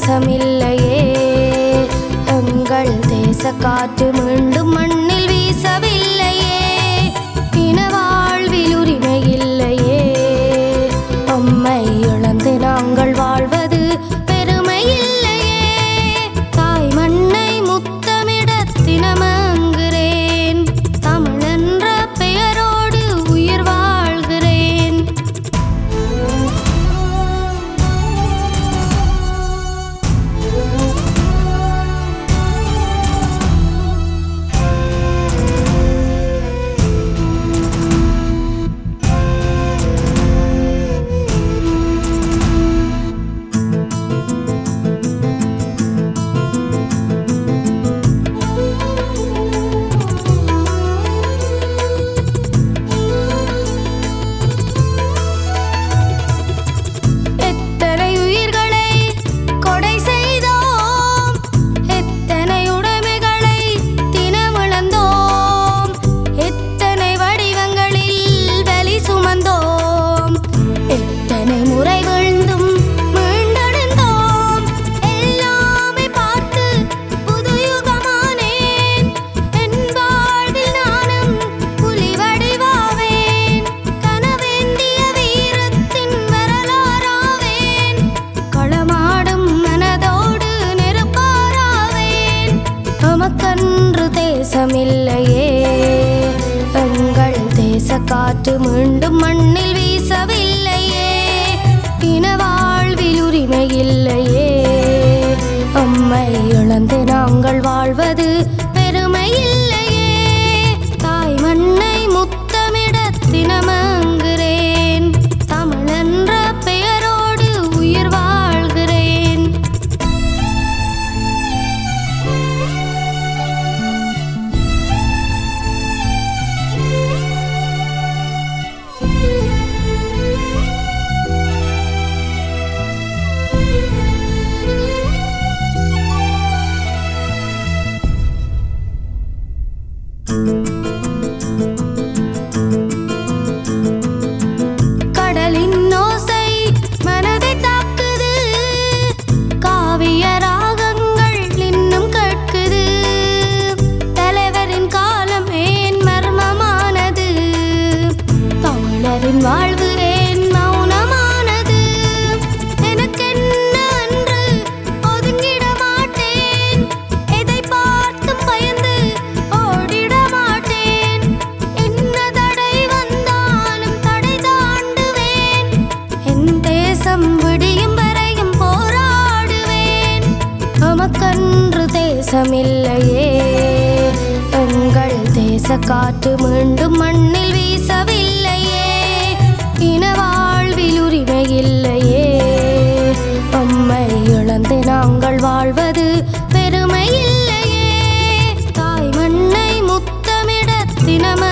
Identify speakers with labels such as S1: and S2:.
S1: தேசமில்லையே எங்கள் தேச காற்று மீண்டும் மண்ணில் வீசவில்லையே இன வாழ்வில் உரிமை இல்லையே அம்மை இழந்து நாங்கள் வாழ்வது பெருமை இல்லையே தாய் மண்ணை முத்தமிட தினமங்குறேன் தமிழென்ற பெயரோடு உயிர் வாழ்கிறேன் எத்தனை உயிர்களை கொடை செய்தோம் எத்தனை உடைமைகளை தினமிழந்தோம் எத்தனை வடிவங்களில் வலி சுமந்தோம் எத்தனை முறை விழுந்தும் மீண்டெழுந்தோம் எல்லாமே பார்த்து புது யுகமானேன் என் வாழ்வில் நானும் புலி வடிவாவேன் கனவேந்திய வீரத்தின் வரலாறாவேன் களமாடும் மனதோடு நெருப்பாராவேன் நமக்கன்று தேசமில்லையே எங்கள் தேச காற்று மீண்டும் மண்ணில் வீசவில்லையே இன வாழ்வில் உரிமை இல்லையே அம்மை இழந்து நாங்கள் வாழ்வது பெருமை இல்லையே தாய் மண்ணை முத்தமிட தினமங்குறேன் தமிழென்ற பெயரோடு உயிர் வாழ்கிறேன் கடலின் ஓசை மனதை தாக்குது காவிய ராகங்கள் இன்னும் கேட்குது தலைவரின் காலம் ஏன் மர்மமானது தமிழரின் வாழ்வு ஏன் மௌனமானது எனக்கென்ன என்று ஒதுங்கிட மாட்டேன் எதை பார்த்தும் பயந்து ஓடிட மாட்டேன் என்ன தடை வந்தாலும் தடை தாண்டுவேன் என் தேசம் விடியும் வரையும் போராடுவேன் நமக்கன்று தேசமில்லையே எங்கள் தேச காற்று மீண்டும் மண்ணில் வீசவில்லையே இன வாழ்வில் உரிமை இல்லையே அம்மை இழந்து நாங்கள் வாழ்வது பெருமை இல்லையே தாய் மண்ணை முத்தமிட தினம